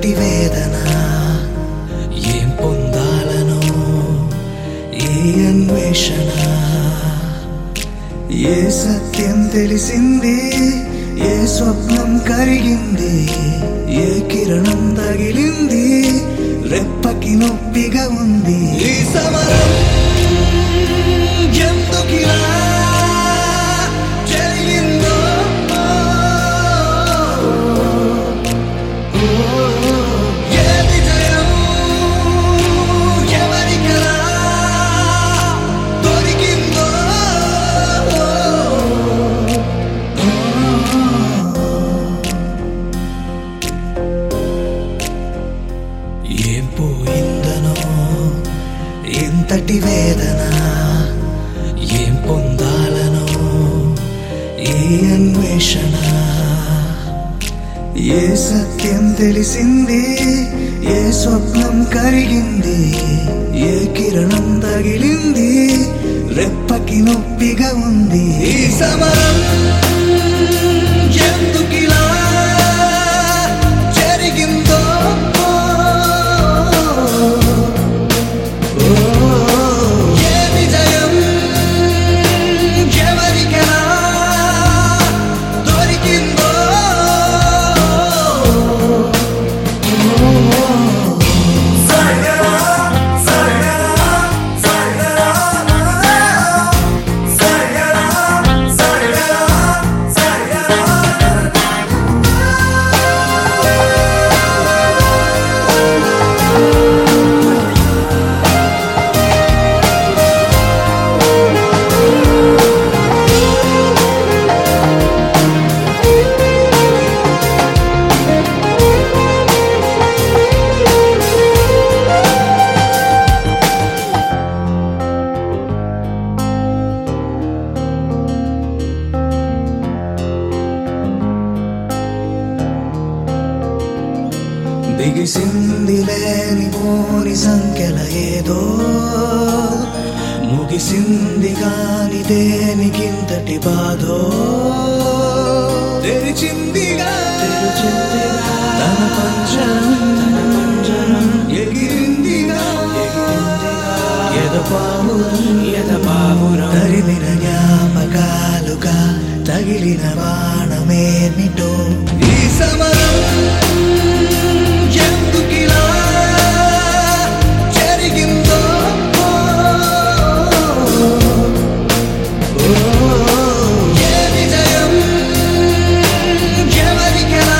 ఎంతటి వేదన ఏం పొందాలనో ఈ అన్వేషణ ఏ సత్యం తెలిసింది ఏ స్వప్నం కరిగింది ఏ కిరణం తగిలింది రెప్పకి నొప్పిగా ఉంది ఈ సమరం ఎందుకిలా జరిగిందో ఏ విజయం ఎవరికలా దొరికిందో ఏం పోయిందనో ఎంతటి వేదన ఏం పొందాలనో ఈ అన్వేషణ ఏ సత్యం తెలిసింది ఏ స్వప్నం కరిగింది ఏ కిరణం తగిలింది రెప్పకి నొప్పిగా ఉంది ఈ సమరం ఎందుకిలా జరిగిందో ఏ విజయం ఎవరికెలా దొరికిందో బిగిసింది లేని పోని సంఖ్యల ఏదో ముగిసింది కాని దేనికింతటి బాధో తెరిచిందిగా తన పంజరం తన పంజరం ఎగిరిందిగా ఎదపావురం ఎదపావురం తరిమిన జ్ఞాపకాలుగా తగిలిన బాణమేమిటో ఈ సమరం ఎందుకిలా జరిగిందో ఏ విజయం ఎవరికెలా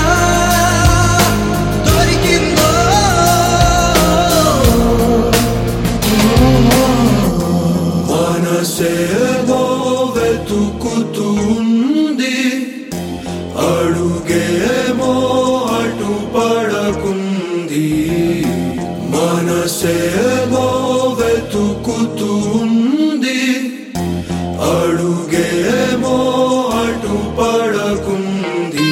దొరికిందో మనసేమో వెతుకుతుంది అడుగేమో అటు పడకుంది మనసేమో వెతుకుతుంది అడుగేమో అటు పడకుంది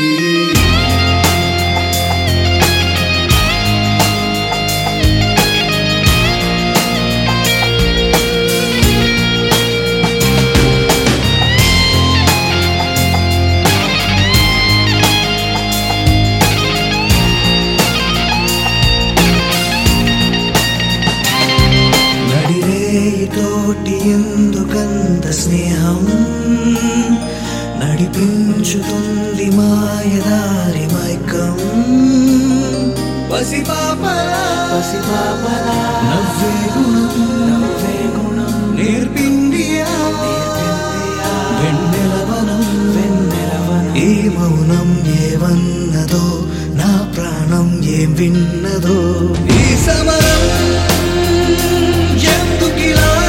నడిరేయితోటి ఎందుకంత స్నేహం నడిపించుతుంది మాయదారి మైకం పసిపాపలా పసిపాపలా నవ్వే గుణం నవ్వే గుణం నేర్పింది వెన్నెలవనం వెన్నెలవనం ఈ మౌనం ఏవన్నదో నా ప్రాణం ఏం విన్నదో ఈ సమరం ఎందుకిలా